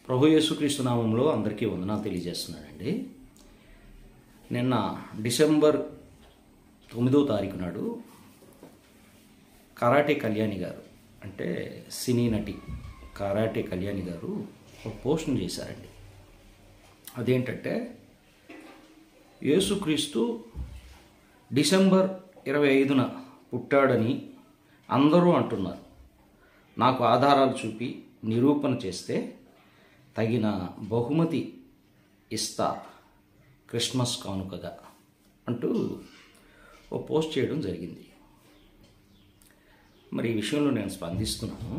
ప్రభు యేసుక్రీస్తు నామంలో అందరికీ వందనాలు తెలియజేస్తున్నానండి నిన్న డిసెంబర్ తొమ్మిదో తారీఖు నాడు కరాటే కళ్యాణి గారు అంటే సినీ నటి కరాటే కళ్యాణి గారు ఒక పోస్ట్ని చేశారండి అదేంటంటే యేసుక్రీస్తు డిసెంబర్ ఇరవై ఐదున పుట్టాడని అందరూ అంటున్నారు నాకు ఆధారాలు చూపి నిరూపణ చేస్తే తగిన బహుమతి ఇస్తా క్రిస్మస్ కానుకగా అంటూ ఓ పోస్ట్ చేయడం జరిగింది మరి ఈ విషయంలో నేను స్పందిస్తున్నాను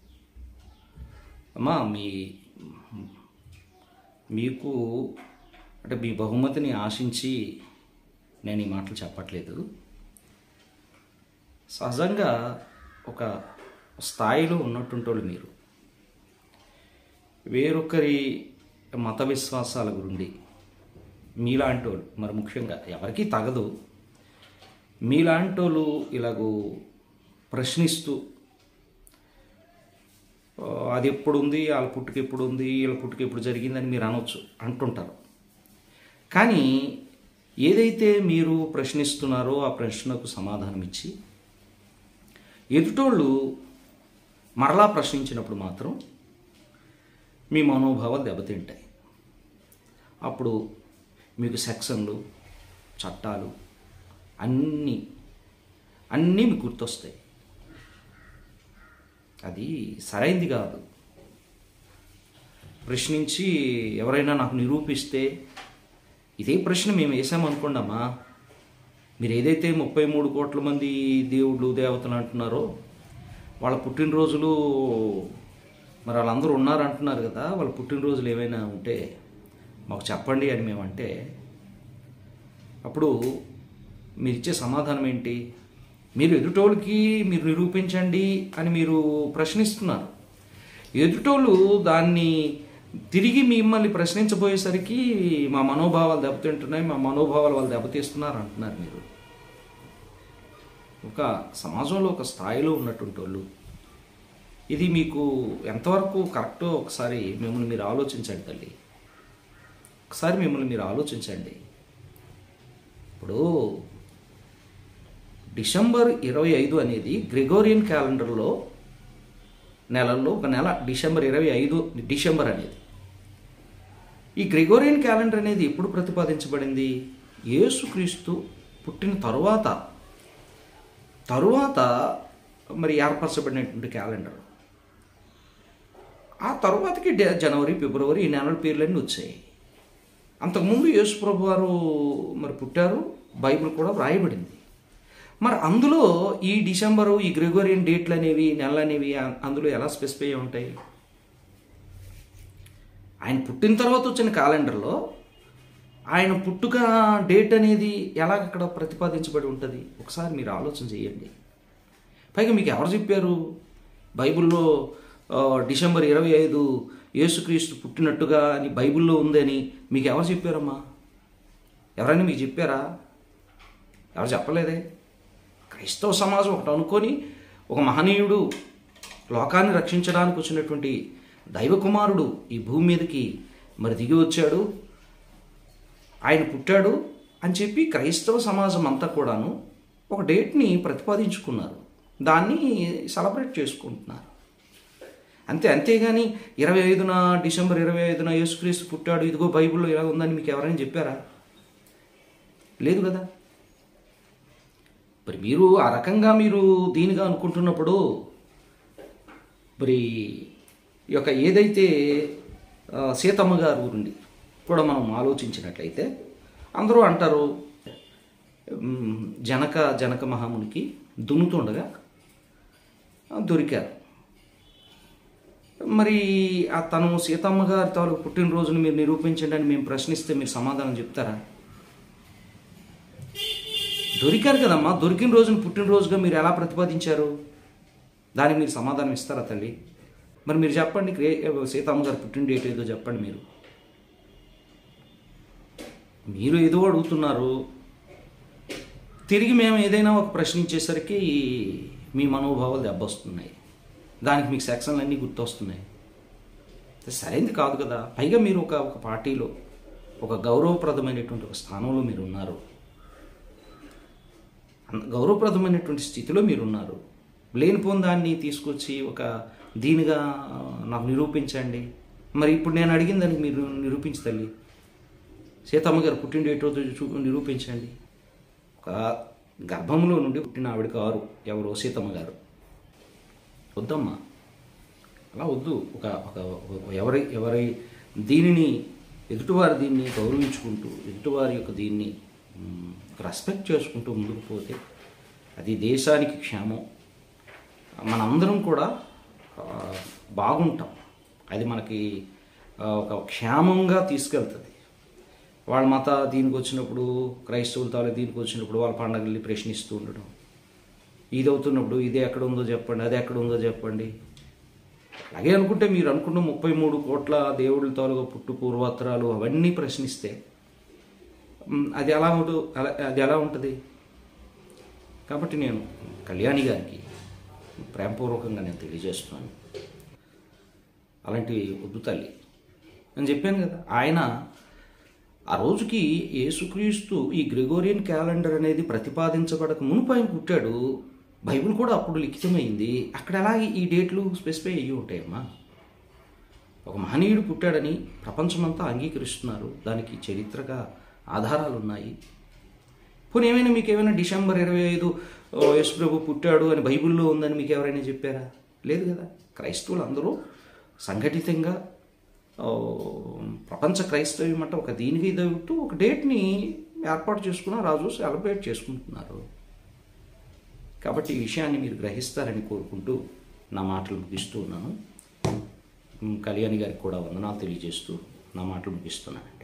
అమ్మా మీ మీకు అంటే మీ బహుమతిని ఆశించి నేను ఈ మాటలు చెప్పట్లేదు సహజంగా ఒక స్థాయిలో ఉన్నట్టుంటోళ్ళు మీరు వేరొకరి మత విశ్వాసాల గురించి మీలాంటి వాళ్ళు మరి ముఖ్యంగా ఎవరికీ తగదు మీలాంటి వాళ్ళు ఇలాగూ ప్రశ్నిస్తూ "ఆ, అది ఎప్పుడు ఉంది వాళ్ళ పుట్టుక ఎప్పుడు ఉంది వీళ్ళ పుట్టుక ఎప్పుడు జరిగిందని మీరు అనొచ్చు అంటుంటారు కానీ ఏదైతే మీరు ప్రశ్నిస్తున్నారో ఆ ప్రశ్నకు సమాధానం ఇచ్చి ఎదుటోళ్ళు మరలా ప్రశ్నించినప్పుడు మాత్రం మీ మనోభావాలు దెబ్బతింటాయి అప్పుడు మీకు సెక్షన్లు చట్టాలు అన్నీ అన్నీ మీకు గుర్తొస్తాయి అది సరైంది కాదు ప్రశ్నించి ఎవరైనా నాకు నిరూపిస్తే ఇదే ప్రశ్న మేము వేసామనుకోండమ్మా మీరు ఏదైతే ముప్పై మూడు కోట్ల మంది దేవుళ్ళు దేవతలు అంటున్నారో వాళ్ళ పుట్టినరోజులు మరి వాళ్ళందరూ ఉన్నారు అంటున్నారు కదా వాళ్ళ పుట్టినరోజులు ఏమైనా ఉంటే మాకు చెప్పండి అని మేమంటే అప్పుడు మీరు ఇచ్చే సమాధానం ఏంటి మీరు ఎదుటోళ్ళకి మీరు నిరూపించండి అని మీరు ప్రశ్నిస్తున్నారు ఎదుటోళ్ళు దాన్ని తిరిగి మిమ్మల్ని ప్రశ్నించబోయేసరికి మా మనోభావాలు దెబ్బతింటున్నాయి మా మనోభావాలు వాళ్ళు దెబ్బతీస్తున్నారు అంటున్నారు మీరు ఒక సమాజంలో ఒక స్థాయిలో ఉన్నటువంటి వాళ్ళు ఇది మీకు ఎంతవరకు కరెక్టో ఒకసారి మిమ్మల్ని మీరు ఆలోచించండి తల్లి ఒకసారి మిమ్మల్ని మీరు ఆలోచించండి ఇప్పుడు డిసెంబర్ ఇరవై ఐదు అనేది గ్రెగోరియన్ క్యాలెండర్లో నెలల్లో ఒక నెల డిసెంబర్ ఇరవై ఐదు డిసెంబర్ అనేది ఈ గ్రెగోరియన్ క్యాలెండర్ అనేది ఎప్పుడు ప్రతిపాదించబడింది యేసుక్రీస్తు పుట్టిన తరువాత తరువాత మరి ఏర్పరచబడినటువంటి క్యాలెండర్ ఆ తరువాతకి డే- జనవరి ఫిబ్రవరి ఈ నెలల పేర్లన్నీ వచ్చాయి అంతకుముందు యేసు ప్రభు వారు మరి పుట్టారు బైబిల్ కూడా వ్రాయబడింది మరి అందులో ఈ డిసెంబరు ఈ గ్రెగోరియన్ డేట్లు అనేవి నెలలు అనేవి అ- అందులో ఎలా స్పెసిఫై అయి ఉంటాయి ఆయన పుట్టిన తర్వాత వచ్చిన క్యాలెండర్లో ఆయన పుట్టుక డేట్ అనేది ఎలా అక్కడ ప్రతిపాదించబడి ఉంటుంది ఒకసారి మీరు ఆలోచన చేయండి పైగా మీకు ఎవరు చెప్పారు బైబిల్లో ఆ, డిసెంబర్ ఇరవై ఐదు యేసుక్రీస్తు పుట్టినట్టుగా అని బైబిల్లో ఉందని మీకు ఎవరు చెప్పారమ్మా ఎవరైనా మీకు చెప్పారా ఎవరు చెప్పలేదే క్రైస్తవ సమాజం ఒకటి అనుకొని ఒక మహనీయుడు లోకాన్ని రక్షించడానికి వచ్చినటువంటి దైవ కుమారుడు ఈ భూమి మీదకి మరి దిగి వచ్చాడు ఆయన పుట్టాడు అని చెప్పి క్రైస్తవ సమాజం అంతా కూడాను ఒక డేట్ని ప్రతిపాదించుకున్నారు దాన్ని సెలబ్రేట్ చేసుకుంటున్నారు అంతే అంతేగాని ఇరవై ఐదున డిసెంబర్ ఇరవై ఐదున యేసుక్రీస్తు పుట్టాడు ఇదిగో బైబిల్లో ఇలా ఉందని మీకు ఎవరైనా చెప్పారా లేదు కదా మరి మీరు ఆ రకంగా మీరు దీనిగా అనుకుంటున్నప్పుడు మరి ఈ యొక్క ఏదైతే ఆ, సీతమ్మ గారు గురించి కూడా మనం ఆలోచించినట్లయితే అందరూ అంటారు "ఉమ్, జనక జనక మహామునికి దున్నుతుండగా ఆ, దొరికారు మరి ఆ తను సీతమ్మ గారి తాలూకు పుట్టినరోజును మీరు నిరూపించండి అని మేము ప్రశ్నిస్తే మీరు సమాధానం చెప్తారా దొరికారు కదమ్మా దొరికిన రోజును పుట్టినరోజుగా మీరు ఎలా ప్రతిపాదించారు దానికి మీరు సమాధానం ఇస్తారా తల్లి మరి మీరు చెప్పండి క్రే సీతమ్మ గారు పుట్టిన డేట్ ఏదో చెప్పండి మీరు మీరు ఏదో అడుగుతున్నారు తిరిగి మేము ఏదైనా ఒక ప్రశ్నించేసరికి మీ మనోభావాలు దెబ్బొస్తున్నాయి దానికి మీకు సెక్షన్లు అన్నీ గుర్తొస్తున్నాయి అది సరైనది కాదు కదా పైగా మీరు ఒక ఒక పార్టీలో ఒక గౌరవప్రదమైనటువంటి ఒక స్థానంలో మీరు ఉన్నారు అంత గౌరవప్రదమైనటువంటి స్థితిలో మీరు ఉన్నారు లేనిపోని దాన్ని తీసుకొచ్చి ఒక దీనిగా ఆ, నాకు నిరూపించండి మరి ఇప్పుడు నేను అడిగిన దానికి మీరు నిరూపించి తల్లి సీతమ్మ గారు పుట్టిన డేట్ రోజు చూ నిరూపించండి ఒక గర్భంలో నుండి పుట్టిన ఆవిడ కారు ఎవరో సీతమ్మ గారు వద్దమ్మా అలా వద్దు ఒక ఒక ఒక- ఎవరి ఎవరి దీనిని ఎదుటివారి దీన్ని గౌరవించుకుంటూ ఎదుటివారి యొక్క దీన్ని మ్, రెస్పెక్ట్ చేసుకుంటూ ముందుకు పోతే అది దేశానికి క్షేమం మనందరం కూడా ఆ, బాగుంటాం అది మనకి ఆ, ఒక క్షేమంగా తీసుకెళ్తుంది వాళ్ళ మత దీనికి వచ్చినప్పుడు క్రైస్తవుల తాలూ దీనికి వచ్చినప్పుడు వాళ్ళ పండగల్ని ప్రశ్నిస్తూ ఉండడం ఇది అవుతున్నప్పుడు ఇది ఎక్కడ ఉందో చెప్పండి అది ఎక్కడ ఉందో చెప్పండి అలాగే అనుకుంటే మీరు అనుకున్న ముప్పై మూడు కోట్ల దేవుళ్ళ తాలూకా పుట్టు పూర్వోత్తరాలు అవన్నీ ప్రశ్నిస్తే మ్, అది ఎలా ఉంటు అలా- అది ఎలా ఉంటుంది కాబట్టి నేను కళ్యాణి గారికి ప్రేమపూర్వకంగా నేను తెలియజేస్తున్నాను అలాంటి వద్దు తల్లి నేను చెప్పాను కదా ఆయన ఆ రోజుకి యేసుక్రీస్తు ఈ గ్రెగోరియన్ క్యాలెండర్ అనేది ప్రతిపాదించబడక మునుపు ఆయన పుట్టాడు బైబిల్ కూడా అప్పుడు లిఖితమైంది అక్కడ ఎలా ఈ డేట్లు స్పెసిఫై అయ్యి ఉంటాయమ్మా ఒక మహనీయుడు పుట్టాడని ప్రపంచమంతా అంగీకరిస్తున్నారు దానికి చరిత్రగా ఆధారాలు ఉన్నాయి పోనీ ఏమైనా మీకు ఏమైనా డిసెంబర్ ఇరవై ఐదు యేసుప్రభు పుట్టాడు అని బైబిల్లో ఉందని మీకు ఎవరైనా చెప్పారా లేదు కదా క్రైస్తవులు అందరూ సంఘటితంగా ఓ, ప్రపంచ క్రైస్తవ్యం అంటే ఒక దీనికి ఇదవుతూ ఒక డేట్ని ఏర్పాటు చేసుకున్న రాజు సెలబ్రేట్ చేసుకుంటున్నారు కాబట్టి ఈ విషయాన్ని మీరు గ్రహిస్తారని కోరుకుంటూ నా మాటలు ముగిస్తూ ఉన్నాను ఉమ్, కళ్యాణి గారికి కూడా వందనాలు తెలియజేస్తూ నా మాటలు ముగిస్తున్నాను